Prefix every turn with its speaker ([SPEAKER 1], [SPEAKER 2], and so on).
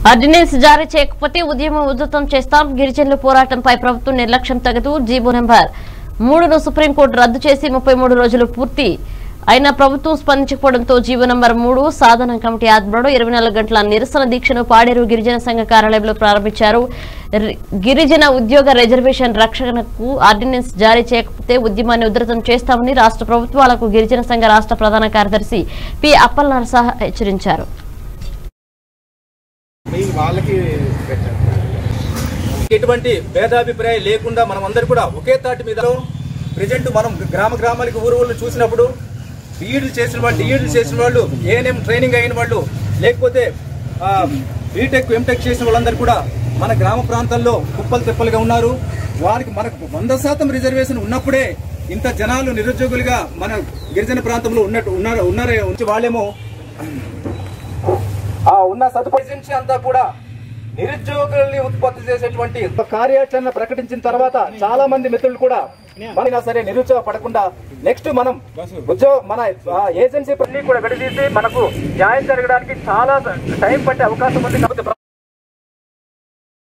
[SPEAKER 1] ordinance జారీ చేయకపోతే ఉద్యమం ఉధృతం చేస్తాం గిరిజనుల పోరాటంపై ప్రభుత్వం నిర్లక్ష్యం తగదు జీవో నెంబర్ మూడును సుప్రీంకోర్టు రద్దు చేసి ముప్పై మూడు రోజులు పూర్తి అయినా ప్రభుత్వం స్పందించకపోవడంతో జీవో నంబర్ మూడు సాధన కమిటీ ఆధ్వర్యంలో ఇరవై నాలుగు గంటల నిరసన దీక్షను పాడేరు గిరిజన సంఘ కార్యాలయంలో ప్రారంభించారు రి- గిరిజన ఉద్యోగ రిజర్వేషన్ రక్షణకు ఆర్డినెన్స్ జారీ చేయకపోతే ఉద్యమాన్ని ఉధృతం చేస్తామని రాష్ట్ర ప్రభుత్వాలకు గిరిజన సంఘ రాష్ట్ర ప్రధాన కార్యదర్శి పి అప్పల్ నరసహ హెచ్చరించారు
[SPEAKER 2] మీ వాళ్ళకి పెట్టండి
[SPEAKER 3] ఎటువంటి భేదాభిప్రాయం లేకుండా మనం అందరు కూడా ఒకే తాటి మీద ప్రజెంట్ మనం గ్రామ గ్రామాలకి ఊరు ఊళ్ళు చూసినప్పుడు బీఈడీలు చేసిన వాళ్ళు డిఈడీలు చేసిన వాళ్ళు ఏఎన్ఎం ట్రైనింగ్ అయిన వాళ్ళు లేకపోతే ఆ, బీటెక్ ఎంటెక్ చేసిన వాళ్ళందరూ కూడా మన గ్రామ ప్రాంతాల్లో కుప్పలు తెప్పలుగా ఉన్నారు వారికి మనకు వంద శాతం రిజర్వేషన్ ఉన్నప్పుడే ఇంత జనాలు నిరుద్యోగులుగా మన గిరిజన ప్రాంతంలో ఉన్నట్టు ఉన్నారు ఉన్నారే ఉంచి వాళ్ళేమో ఆ ఉన్న సదుపాయం అంతా కూడా నిరుద్యోగుల్ని ఉత్పత్తి చేసేటువంటి ఒక కార్యాచరణ ప్రకటించిన తర్వాత చాలా మంది మిత్రులు కూడా మనైనా సరే నిరుద్యోగ పడకుండా నెక్స్ట్ మనం ఉద్యోగ మన ఆ, ఏజెన్సీ పని కూడా విడదీసి మనకు న్యాయం జరగడానికి చాలా టైం పట్టే అవకాశం ఉంది కాబట్టి